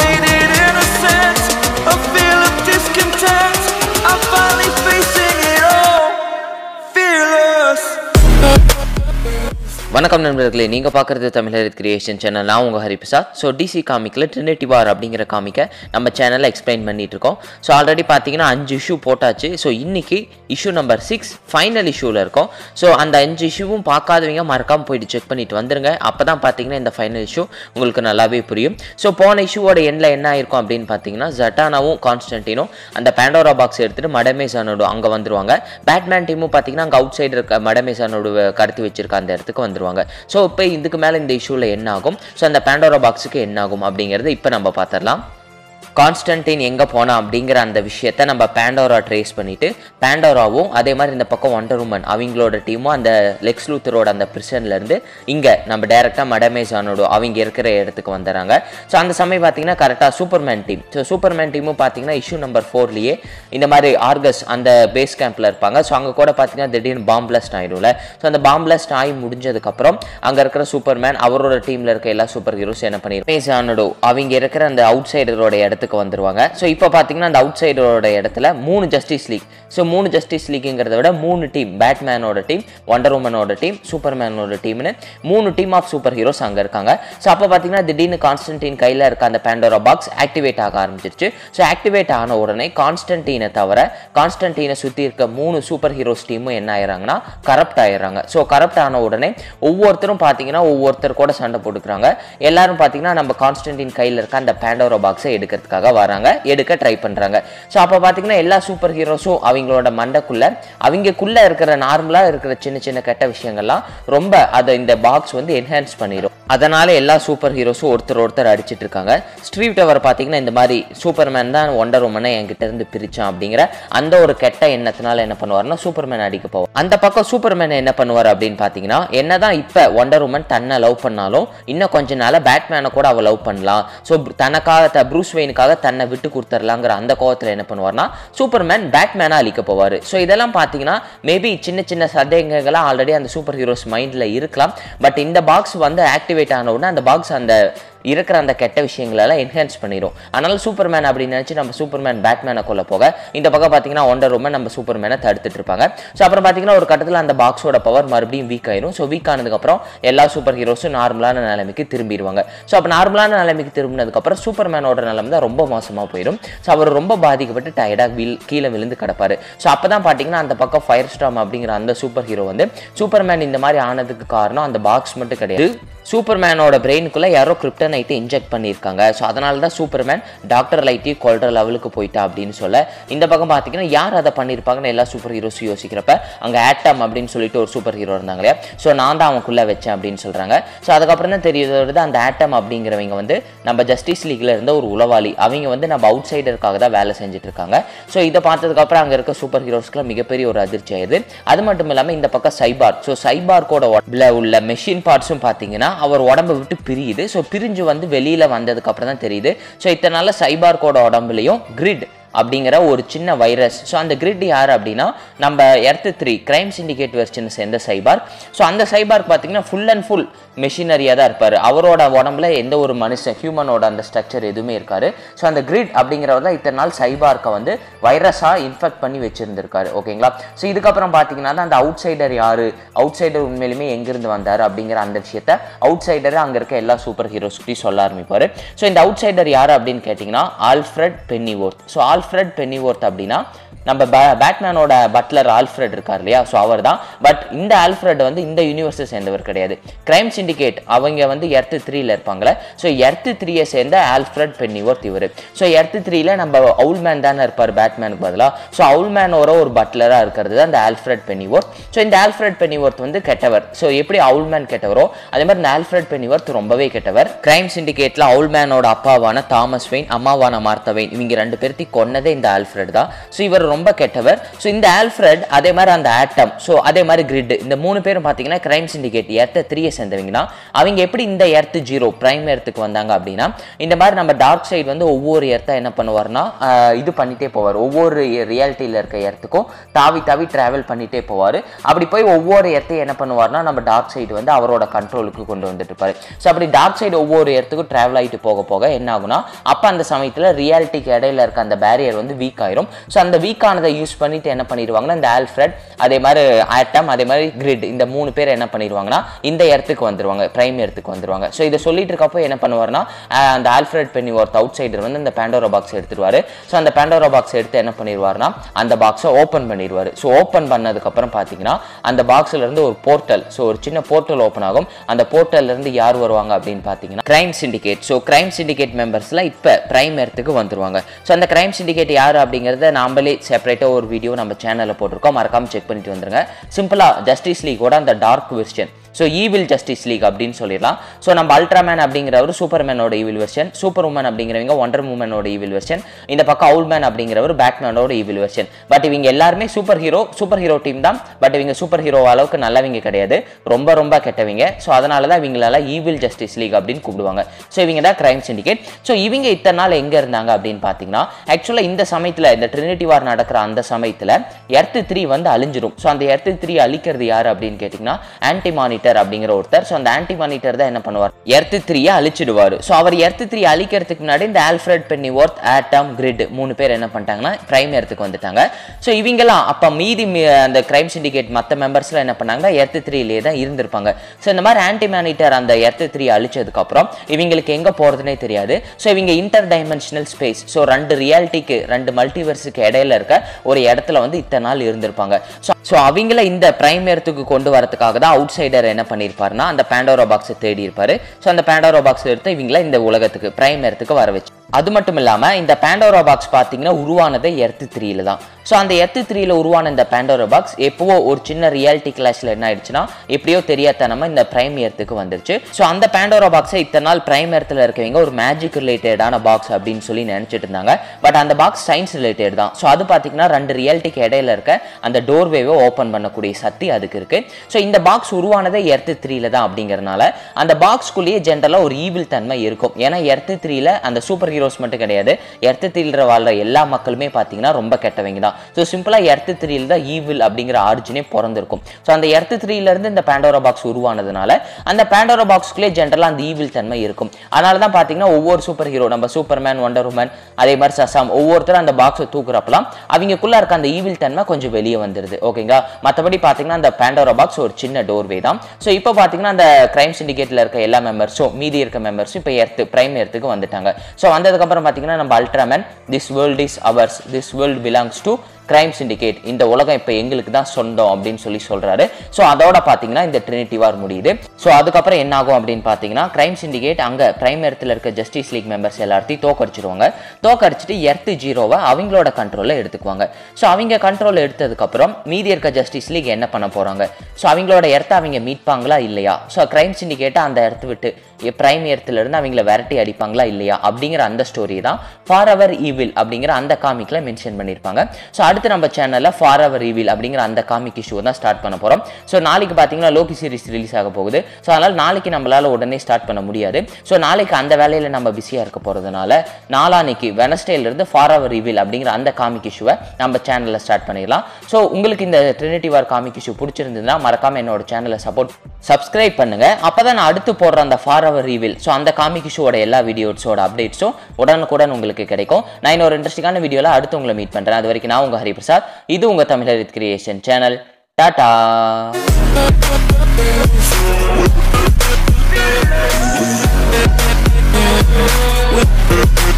faded innocence, a feel of discontent. I'm finally facing it all, fearless. வணக்கம் நண்பர்களே நீங்கள் பார்க்குறது தமிழர் கிரியேஷன் சேனல் நான் உங்கள் ஹரிபிரசாத் ஸோ டிசி காமிக்கில் ட்ரினிட்டி வார் அப்படிங்கிற காமிக்கை நம்ம சேனலில் எக்ஸ்பிளைன் பண்ணிட்டு இருக்கோம் ஸோ ஆல்ரெடி பார்த்தீங்கன்னா அஞ்சு இஷ்யூ போட்டாச்சு ஸோ இன்னைக்கு இஷ்யூ நம்பர் சிக்ஸ் ஃபைனல் இஷ்யூவில் இருக்கும் ஸோ அந்த அஞ்சு இஷ்யூவும் பார்க்காதவங்க மறக்காமல் போயிட்டு செக் பண்ணிட்டு வந்துருங்க அப்போ தான் பார்த்தீங்கன்னா இந்த ஃபைனல் இஷ்யூ உங்களுக்கு நல்லாவே புரியும் ஸோ போன இஷ்யூவோட எண்டில் என்ன ஆயிருக்கும் அப்படின்னு பார்த்தீங்கன்னா ஜட்டானாவும் கான்ஸ்டன்டினும் அந்த பேண்டோரா பாக்ஸ் எடுத்துகிட்டு மடமேசானோடு அங்கே வந்துருவாங்க பேட்மேன் டீமும் பார்த்தீங்கன்னா அங்கே அவுட் சைடு இருக்க மடமேசானோடு கடத்தி வச்சிருக்க அந்த இடத்துக்கு வந்துருவாங்க ஸோ இப்போ இதுக்கு மேலே இந்த இஷ்யூவில் என்ன ஆகும் ஸோ அந்த பேண்டோரா பாக்ஸுக்கு என்ன ஆகும் அப்படிங்கிறது இப்போ நம்ம பார்த்துடலாம் கான்ஸ்டன்டைன் எங்கே போனா அப்படிங்கிற அந்த விஷயத்த நம்ம பேண்டோரா ட்ரேஸ் பண்ணிட்டு பேண்டோராவும் அதே மாதிரி இந்த பக்கம் ஒண்டர் உமன் அவங்களோட டீமும் அந்த லெக்ஸ் லூத்தரோட அந்த prison-ல இருந்து இங்கே நம்ம டேரெக்டாக மடமேசானோட அவங்க இருக்கிற இடத்துக்கு வந்துடுறாங்க ஸோ அந்த சமயம் பார்த்தீங்கன்னா கரெக்டாக சூப்பர்மேன் டீம் ஸோ சூப்பர்மேன் டீமும் பார்த்தீங்கன்னா இஷ்யூ நம்பர் ஃபோர்லேயே இந்த மாதிரி ஆர்கஸ் அந்த பேஸ் கேம்பில் இருப்பாங்க ஸோ அங்கே கூட பார்த்தீங்கன்னா திடீர்னு பாம் பிளாஸ்ட் ஆயிடும்ல ஸோ அந்த பாம் பிளாஸ்ட் ஆகி முடிஞ்சதுக்கப்புறம் அங்கே இருக்கிற சூப்பர்மேன் அவரோட டீமில் இருக்க எல்லா சூப்பர் ஹீரோஸ் என்ன பண்ணிருப்பாங்க மேசானோட அவங்க இருக்கிற அந்த அவுட் சைடரோட இடத்துக்கு வந்துருவாங்க ஸோ இப்போ பார்த்தீங்கன்னா அந்த அவுட் சைடரோட இடத்துல மூணு ஜஸ்டிஸ் லீக் ஸோ மூணு ஜஸ்டிஸ் லீக்குங்கிறத விட மூணு டீம் பேட்மேனோட டீம் ஒண்டர் உமனோட டீம் சூப்பர்மேனோட டீம்னு மூணு டீம் ஆஃப் சூப்பர் ஹீரோஸ் அங்கே இருக்காங்க ஸோ அப்போ பார்த்தீங்கன்னா திடீர்னு கான்ஸ்டன்டின் கையில் இருக்க அந்த பேண்டோரா பாக்ஸ் ஆக்டிவேட் ஆக ஆரம்பிச்சிருச்சு ஸோ ஆக்டிவேட் ஆன உடனே கான்ஸ்டன்டீனை தவிர கான்ஸ்டன்டீனை சுற்றி இருக்க மூணு சூப்பர் ஹீரோஸ் டீமும் என்ன ஆயிடுறாங்கன்னா கரப்ட் ஆயிடுறாங்க ஸோ கரப்ட் ஆன உடனே ஒவ்வொருத்தரும் பார்த்தீங்கன்னா ஒவ்வொருத்தர் கூட சண்டை போட்டுக்கிறாங்க எல்லாரும் பார்த்தீங்கன்னா நம்ம கான்ஸ்டன்டின் கையில் இருக்க அந்த பேண்டோரா பாக்ஸை எடுக்கிறதுக்காக வராங்க எடுக்க ட்ரை பண்ணுறாங்க ஸோ அப்போ பார்த்தீங்கன்னா எல்லா சூப்பர் ஹீரோஸும் அவங்களோட மண்டைக்குள்ள அவங்கக்குள்ள இருக்கிற நார்மலாக இருக்கிற சின்ன சின்ன கெட்ட விஷயங்கள்லாம் ரொம்ப அதை இந்த பாக்ஸ் வந்து என்ஹான்ஸ் பண்ணிடும் அதனால எல்லா சூப்பர் ஹீரோஸும் ஒருத்தர் ஒருத்தர் அடிச்சிட்டு இருக்காங்க ஸ்ட்ரீட் டவர் பார்த்தீங்கன்னா இந்த மாதிரி சூப்பர்மேன் தான் ஒண்டர் உமனை என்கிட்ட இருந்து பிரிச்சான் அப்படிங்கிற அந்த ஒரு கெட்ட எண்ணத்தினால என்ன பண்ணுவார்னா சூப்பர்மேன் அடிக்க போவார் அந்த பக்கம் சூப்பர்மேன் என்ன பண்ணுவார் அப்படின்னு பார்த்தீங்கன்னா என்னதான் இப்போ ஒண்டர் உமன் தன்னை லவ் பண்ணாலும் இன்னும் கொஞ்ச நாள பேட்மேனை கூட அவள் லவ் பண்ணலாம் ஸோ தனக்காக த ப்ரூஸ் வெயினுக்காக தன்னை விட்டு கொடுத்துர்லாங்கிற அந்த கோவத்தில் என்ன பண்ணுவார்னா சூப்பர்மேன் பேட்மேனா அழிக்க போவார் ஸோ இதெல்லாம் பார்த்தீங்கன்னா மேபி சின்ன சின்ன சந்தேகங்கள்லாம் ஆல்ரெடி அந்த சூப்பர் ஹீரோஸ் மைண்டில் இருக்கலாம் பட் இந்த பாக்ஸ் வந்து ஆக்டிவேட் ஆன உடனே அந்த பாக்ஸ் அந்த இருக்கிற அந்த கெட்ட விஷயங்களெல்லாம் என்ஹான்ஸ் பண்ணிடும் அதனால சூப்பர்மேன் அப்படின்னு நினச்சி நம்ம சூப்பர்மேன் பேட்மேனை கொல்ல போக இந்த பக்கம் பார்த்தீங்கன்னா ஒண்டர் உமன் நம்ம சூப்பர்மேனை தடுத்துட்டு இருப்பாங்க ஸோ அப்புறம் பார்த்தீங்கன்னா ஒரு கட்டத்தில் அந்த பாக்ஸோட பவர் மறுபடியும் வீக் ஆயிரும் ஸோ வீக் ஆனதுக்கப்புறம் எல்லா சூப்பர் ஹீரோஸும் நார்மலான நிலைமைக்கு திரும்பிடுவாங்க ஸோ அப்போ நார்மலான நிலைமைக்கு திரும்பினதுக்கப்புறம் சூப்பர்மேனோட நிலைமை தான் ரொம்ப மோசமாக போயிடும் ஸோ அவர் ரொம்ப பாதிக்கப்பட்டு டயர்டாக வில் கீழே விழுந்து கிடப்பாரு ஸோ அப்போ தான் பார்த்தீங்கன்னா அந்த பக்கம் ஃபயர் ஸ்டாம் அப்படிங்கிற அந்த சூப்பர் ஹீரோ வந்து சூப்பர்மேன் இந்த மாதிரி ஆனதுக்கு காரணம் அந்த பாக்ஸ் மட்டும் கிடையாது சூப்பர்மேனோட பிரெயினுக்குள்ளே யாரோ கிரிப்டனைட்டை இன்ஜெக்ட் பண்ணியிருக்காங்க ஸோ அதனால தான் சூப்பர்மேன் டாக்டர் லைட்டி கொல்ற லெவலுக்கு போயிட்டா அப்படின்னு சொல்ல இந்த பக்கம் பார்த்தீங்கன்னா யார் அதை பண்ணியிருப்பாங்கன்னு எல்லா சூப்பர் ஹீரோஸும் யோசிக்கிறப்ப அங்கே ஆட்டம் அப்படின்னு சொல்லிட்டு ஒரு சூப்பர் ஹீரோ இருந்தாங்க இல்லையா ஸோ நான் தான் அவனுக்குள்ளே வச்சேன் அப்படின்னு சொல்கிறாங்க ஸோ அதுக்கப்புறம் தான் தெரிய வருது அந்த ஆட்டம் அப்படிங்கிறவங்க வந்து நம்ம ஜஸ்டிஸ் லீக்ல இருந்த ஒரு உளவாளி அவங்க வந்து நம்ம அவுட் சைடருக்காக தான் வேலை செஞ்சுட்டு இருக்காங்க ஸோ இதை பார்த்ததுக்கப்புறம் அங்கே இருக்க சூப்பர் ஹீரோஸ்க்குலாம் மிகப்பெரிய ஒரு அதிர்ச்சி ஆயிடுது அது மட்டும் இல்லாமல் இந்த பக்கம் சைபார் ஸோ சைபார்க்கோட உடம்புல உள்ள மெஷின் பார்ட்ஸும் பார்த்தீங்கன்னா அவர் உடம்பை விட்டு பிரியுது ஸோ பிரிஞ்சு வந்து வெளியில் வந்ததுக்கு அப்புறம் தான் தெரியுது ஸோ இத்தனை நாளில் சைபார்க்கோட உடம்புலையும் கிரிட் அப்படிங்கிற ஒரு சின்ன வைரஸ் ஸோ அந்த கிரிட் யார் அப்படின்னா நம்ம earth three crime syndicate version சேர்ந்த சைபார் ஸோ அந்த சைபார்க் பார்த்தீங்கன்னா ஃபுல் அண்ட் ஃபுல் மெஷினரியாக தான் இருப்பார் அவரோட உடம்புல எந்த ஒரு மனுஷன் ஹியூமனோட அந்த ஸ்ட்ரக்சர் எதுவுமே இருக்காரு ஸோ அந்த கிரிட் அப்படிங்கிறவர் தான் இத்தனை நாள் சைபார்க்கை வந்து வைரஸாக இன்ஃபெக்ட் பண்ணி வச்சிருந்திருக்காரு ஓகேங்களா ஸோ இதுக்கப்புறம் பார்த்தீங்கன்னா தான் அந்த அவுட் சைடர் யார் அவுட் சைடர் உண்மையிலுமே எங்கிருந்து வந்தார் அப்படிங்கிற அந்த விஷயத்த அவுட் சைடர் அங்கே இருக்க எல்லா சூப்பர் ஹீரோஸ்கிட்டையும் சொல்ல ஆரம்பிப்பார் ஸோ இந்த அவுட் சைடர் யார் அப்படின்னு கேட்டிங்கன்னா Alfred Pennyworth so Alfred Pennyworth அப்படின்னா நம்ம பே பேட்மேனோட பட்லர் ஆல்ஃப்ரெட் இருக்கார் இல்லையா ஸோ அவர் தான் பட் இந்த ஆல்ஃப்ரெட் வந்து இந்த யூனிவர்ஸை சேர்ந்தவர் கிடையாது கிரைம் சிண்டிகேட் அவங்க வந்து எர்த்து த்ரீல இருப்பாங்களே ஸோ எர்த்து த்ரீயை சேர்ந்த ஆல்ஃப்ரெட் பென்னிவொர்த் இவர் ஸோ எர்த்து த்ரீல நம்ம அவுல்மேன் தானே இருப்பார் பேட்மேனுக்கு பதிலாக ஸோ அவுல்மேனோட ஒரு பட்லராக இருக்கிறது தான் இந்த ஆல்ஃப்ரெட் பென்னிவொர்த் ஸோ இந்த ஆல்ஃப்ரெட் பென்னிவொர்த் வந்து கெட்டவர் ஸோ எப்படி அவுல்மேன் கெட்டவரோ அதே மாதிரி இந்த ஆல்ஃப்ரெட் பென்னிவொர்த் ரொம்பவே கெட்டவர் கிரைம் சிண்டிகேட்ல அவுல்மேனோட அப்பாவான தாமஸ் வெயின் அம்மாவான மார்த்தா வெயின் இவங்க ரெண்டு பேர்த்தையும் கொன்னதே இந்த ஆல்ஃப்ரெட் தான் ஸோ இவர் ரொம்ப கெட்டவர் ஸோ இந்த ஆல்ஃப்ரட் அதே மாதிரி அந்த ஆட்டம் ஸோ அதே மாதிரி கிரிட் இந்த மூணு பேரும் பார்த்தீங்கன்னா கிரைம் சிண்டிகேட் எர்த்த த்ரீயை சேர்ந்தவங்கன்னா அவங்க எப்படி இந்த எர்த்து ஜீரோ பிரைம் எர்த்துக்கு வந்தாங்க அப்படின்னா இந்த மாதிரி நம்ம டார்க் சைடு வந்து ஒவ்வொரு எர்த்தை என்ன பண்ணுவார்னா ஆஹ், இது பண்ணிட்டே போவார் ஒவ்வொரு ரியாலிட்டியில் இருக்க எர்த்துக்கும் தாவி தாவி ட்ராவல் பண்ணிட்டே போவார் அப்படி போய் ஒவ்வொரு எர்த்தையும் என்ன பண்ணுவார்னா நம்ம டார்க் சைடு வந்து அவரோட கண்ட்ரோலுக்கு கொண்டு வந்துட்டு இருப்பாரு ஸோ அப்படி டார்க் சைடு ஒவ்வொரு இடத்துக்கும் ட்ராவல் ஆகிட்டு போக போக என்ன ஆகும்னா அப்போ அந்த சமயத்தில் ரியாலிட்டிக்கு இடையில இருக்க அந்த பேரியர் வந்து வீக் ஆயிரும் ஸோ அந்த வீக் ஆனதை யூஸ் பண்ணிட்டு என்ன பண்ணிடுவாங்கன்னா இந்த ஆல்ஃப்ரெட் அதே மாதிரி ஆட்டம் அதே மாதிரி கிரிட் இந்த மூணு பேர் என்ன பண்ணிடுவாங்கன்னா இந்த இடத்துக்கு வந்துருவாங்க பிரைம் இடத்துக்கு வந்துருவாங்க ஸோ இதை சொல்லிட்டு இருக்கப்போ என்ன பண்ணுவார்னா ஆஹ், அந்த Alfred Pennyworth outsider வந்து இந்த பேண்டோரா பாக்ஸ் எடுத்துருவாரு ஸோ அந்த பேண்டோரா பாக்ஸ் எடுத்து என்ன பண்ணிடுவார்னா அந்த பாக்ஸை ஓப்பன் பண்ணிடுவார் ஸோ ஓப்பன் பண்ணதுக்கப்புறம் பார்த்தீங்கன்னா அந்த பாக்ஸ்ல இருந்து ஒரு போர்ட்டல் ஸோ ஒரு சின்ன போர்ட்டல் ஓப்பன் ஆகும் அந்த போர்ட்டல்ல இருந்து யார் வருவாங்க அப்படின்னு பார்த்தீங்கன்னா crime syndicate so crime syndicate மெம்பர்ஸ்லாம் இப்போ பிரைம் இடத்துக்கு வந்துருவாங்க ஸோ அந்த கிரைம் சிண்டிகேட் யார் அப்படிங்கிறத நாமளே செப்பரேட்டாக ஒரு வீடியோ நம்ம சேனலில் போட்டிருக்கோம் மறக்காம செக் பண்ணிட்டு வந்துருங்க சிம்பிளாக ஜஸ்டிஸ் லீகோட அந்த dark version so evil justice league அப்படின்னு சொல்லிடலாம் ஸோ நம்ம அல்ட்ராமேன் அப்படிங்கிறவர் சூப்பர்மேனோட ஈவில் வெர்ஷன் சூப்பர் உமன் அப்படிங்கிறவங்க ஒண்டர் உமனோட ஈவில் வெர்ஷன் இந்த பக்கம் அவுல்மேன் அப்படிங்கிறவர் பேட்மேனோட ஈவில் வெர்ஷன் பட் இவங்க எல்லாருமே super hero super hero team தான் பட் இவங்க சூப்பர் ஹீரோ அளவுக்கு நல்லவங்க கிடையாது ரொம்ப ரொம்ப கெட்டவங்க ஸோ அதனால தான் இவங்களால ஈவில் ஜஸ்டிஸ் லீக் அப்படின்னு கூப்பிடுவாங்க ஸோ இவங்க தான் கிரைம் சிண்டிகேட் ஸோ இவங்க இத்தனை நாள் எங்கே இருந்தாங்க அப்படின்னு பார்த்தீங்கன்னா ஆக்சுவலாக இந்த சமயத்தில் இந்த ட்ரினிட்டி வார் நடக்கிற அந்த சமயத்தில் எர்த்து த்ரீ வந்து அழிஞ்சிரும் ஸோ அந்த எர்த்து த்ரீ அழிக்கிறது யார் அப்படின்னு கேட்டிங்கன்னா ஆன்டி மானிட்டர் அப்படிங்கிற ஒருத்தர் ஸோ அந்த ஆன்டி மானிட்டர் தான் என்ன பண்ணுவார் எர்த்து த்ரீயை அழிச்சிடுவார் ஸோ அவர் எர்த்து த்ரீ அழிக்கிறதுக்கு முன்னாடி இந்த Alfred Pennyworth Atom Grid மூணு பேர் என்ன பண்ணிட்டாங்கன்னா கிரைம் எர்த்துக்கு வந்துட்டாங்க ஸோ இவங்கெல்லாம் அப்போ மீதி மி- அந்த கிரைம் சிண்டிகேட் மற்ற மெம்பர்ஸ்லாம் என்ன பண்ணாங்கன்னா எர்த்து த்ரீலேயே தான் இருந்திருப்பாங்க ஸோ இந்த மாதிரி ஆன்டி மானிட்டர் அந்த எர்த்து த்ரீ அழிச்சதுக்கப்புறம் இவங்களுக்கு எங்கே போகிறதுனே தெரியாது ஸோ இவங்க இன்டர் டைமென்ஷனல் ஸ்பேஸ் ஸோ ரெண்டு ரியாலிட்டிக்கு ரெண்டு மல்டிவர்ஸுக்கு இடையில இருக்க ஒரு இடத்துல வந்து இத்தனை நாள் இருந்திருப்பாங்க ஸோ ஸோ அவங்கள இந்த பிரைம் இடத்துக்கு கொண்டு வரதுக்காக தான் அவுட் சைடர் என்ன பண்ணியிருப்பாருன்னா அந்த பேண்டோரா பாக்ஸை தேடி இருப்பாரு ஸோ அந்த பேண்டோரா பாக்ஸ் எடுத்து இவங்கள இந்த உலகத்துக்கு பிரைம் இடத்துக்கு வர வச்சு அது மட்டும் இல்லாமல் இந்த பேண்டோரா பாக்ஸ் பார்த்தீங்கன்னா உருவானது எர்த்து த்ரீல தான் ஸோ அந்த எர்த்து த்ரீல உருவான இந்த பேண்டோரா பாக்ஸ் எப்பவோ ஒரு சின்ன ரியாலிட்டி கிளாஸில் என்ன ஆயிடுச்சுன்னா எப்படியோ தெரியாதனமா இந்த பிரைம் எர்த்துக்கு வந்துருச்சு ஸோ அந்த பேண்டோரா பாக்ஸை இத்தனை நாள் பிரைம் எர்த்தில் இருக்கவங்க ஒரு மேஜிக் ரிலேட்டடான பாக்ஸ் அப்படின்னு சொல்லி நினச்சிட்டு இருந்தாங்க பட் அந்த பாக்ஸ் சயின்ஸ் ரிலேட்டட் தான் ஸோ அது பார்த்தீங்கன்னா ரெண்டு ரியாலிட்டிக்கு இடையில இருக்க அந்த டோர்வேவை ஓப்பன் பண்ணக்கூடிய சக்தி அதுக்கு இருக்கு ஸோ இந்த பாக்ஸ் உருவானதே எர்த்து த்ரீல தான் அப்படிங்கறதுனால அந்த பாக்ஸ்க்குள்ளேயே ஜென்ரலாக ஒரு ஈவில் தன்மை இருக்கும் ஏன்னா எர்த்து த்ரீல அந்த சூப்பர் ஹீரோஸ் மட்டும் கிடையாது எர்த்து த்ரீல வாழ்ற எல்லா மக்களுமே பார்த்தீங்கன்னா ரொம்ப கெட்டவங்க தான் ஸோ சிம்பிளாக எர்த்து த்ரீல தான் ஈவில் அப்படிங்கிற ஆரிஜினே பிறந்திருக்கும் ஸோ அந்த எர்த்து த்ரீல இருந்து இந்த பேண்டோரா பாக்ஸ் உருவானதுனால அந்த பேண்டோரா பாக்ஸ்க்குள்ளே ஜென்ரலாக அந்த ஈவில் தன்மை இருக்கும் அதனால தான் பார்த்தீங்கன்னா ஒவ்வொரு சூப்பர் ஹீரோ நம்ம சூப்பர்மேன் ஒண்டர் உமன் அதே மாதிரி சசாம் ஒவ்வொருத்தரும் அந்த பாக்ஸை தூக்குறப்பலாம் அவங்களுக்குள்ள இருக்க அந்த ஈவில் தன்மை கொஞ்சம் வெளியே வந்துருது ஓகேங்களா மற்றபடி பார்த்தீங்கன்னா அந்த பேண்டோரா பாக்ஸ் ஒரு சின்ன டோர்வே தான் ஸோ இப்போ பார்த்தீங்கன்னா அந்த கிரைம் சிண்டிகேட்டில் இருக்க எல்லா மெம்பர்ஸும் மீதி இருக்க மெம்பர்ஸும் இப்போ எர்த்து பிரைம் எர்த்துக்கு வந்துட்டாங்க ஸோ வந்ததுக்கப்புறம் பார்த்தீங்கன்னா நம்ம Ultraman this world is ours this world belongs to crime syndicate இந்த உலகம் இப்போ எங்களுக்கு தான் சொந்தம் அப்படின்னு சொல்லி சொல்றாரு ஸோ அதோட பார்த்தீங்கன்னா இந்த ட்ரினிட்டி வார் முடியுது ஸோ அதுக்கப்புறம் என்ன ஆகும் அப்படின்னு பார்த்தீங்கன்னா கிரைம் சிண்டிகேட் அங்கே பிரைம் இடத்துல இருக்க ஜஸ்டிஸ் லீக் மெம்பர்ஸ் எல்லாத்தையும் தோக்கடிச்சிருவாங்க தோக்கடிச்சிட்டு எர்த்து ஜீரோவை அவங்களோட கண்ட்ரோலில் எடுத்துக்குவாங்க ஸோ அவங்க கண்ட்ரோல் எடுத்ததுக்கப்புறம் மீதி இருக்க ஜஸ்டிஸ் லீக் என்ன பண்ண போகிறாங்க ஸோ அவங்களோட இடத்த அவங்க மீட்பாங்களா இல்லையா ஸோ கிரைம் சிண்டிகேட்டை அந்த இடத்த விட்டு பிரைம் இடத்துல இருந்து அவங்கள விரட்டி அடிப்பாங்களா இல்லையா அப்படிங்கிற அந்த ஸ்டோரி தான் ஃபார் அவர் ஈவில் அப்படிங்கிற அந்த காமிக்ல மென்ஷன் பண்ணியிருப்பாங்க ஸோ அடுத்து நம்ம சேனலில் ஃபார் அவர் ஈவில் அப்படிங்கிற அந்த காமிக் இஷ்யூ தான் ஸ்டார்ட் பண்ண போகிறோம் ஸோ நாளைக்கு பார்த்தீங்கன்னா லோகி சீரிஸ் ரிலீஸ் ஆக போகுது ஸோ அதனால் நாளைக்கு நம்மளால உடனே ஸ்டார்ட் பண்ண முடியாது ஸோ நாளைக்கு அந்த வேலையில் நம்ம பிஸியாக இருக்க போகிறதுனால நாளானைக்கு வெனஸ்டேலேருந்து ஃபார் அவர் ஈவில் அப்படிங்கிற அந்த காமிக் இஷ்யூவை நம்ம சேனலில் ஸ்டார்ட் பண்ணிடலாம் ஸோ உங்களுக்கு இந்த ட்ரினிட்டி வார் காமிக் இஷ்யூ பிடிச்சிருந்ததுன்னா மறக்காம என்னோட சேனலை சப்போர்ட் சப்ஸ்கிரைப் பண்ணுங்க அப்பதான் நான் அடுத்து போடுற அந்த ஃபார் அவர் ரிவீல் ஸோ அந்த காமிக் ஷோட எல்லா வீடியோஸோட அப்டேட்ஸும் உடனுக்குடன் உங்களுக்கு கிடைக்கும் நான் இன்னொரு இன்ட்ரெஸ்டிங்கான வீடியோவில் அடுத்து உங்களை மீட் பண்ணுறேன் அது வரைக்கும் நான் உங்கள் ஹரிபிரசாத் இது உங்கள் தமிழர் கிரியேஷன் சேனல் டாடா We'll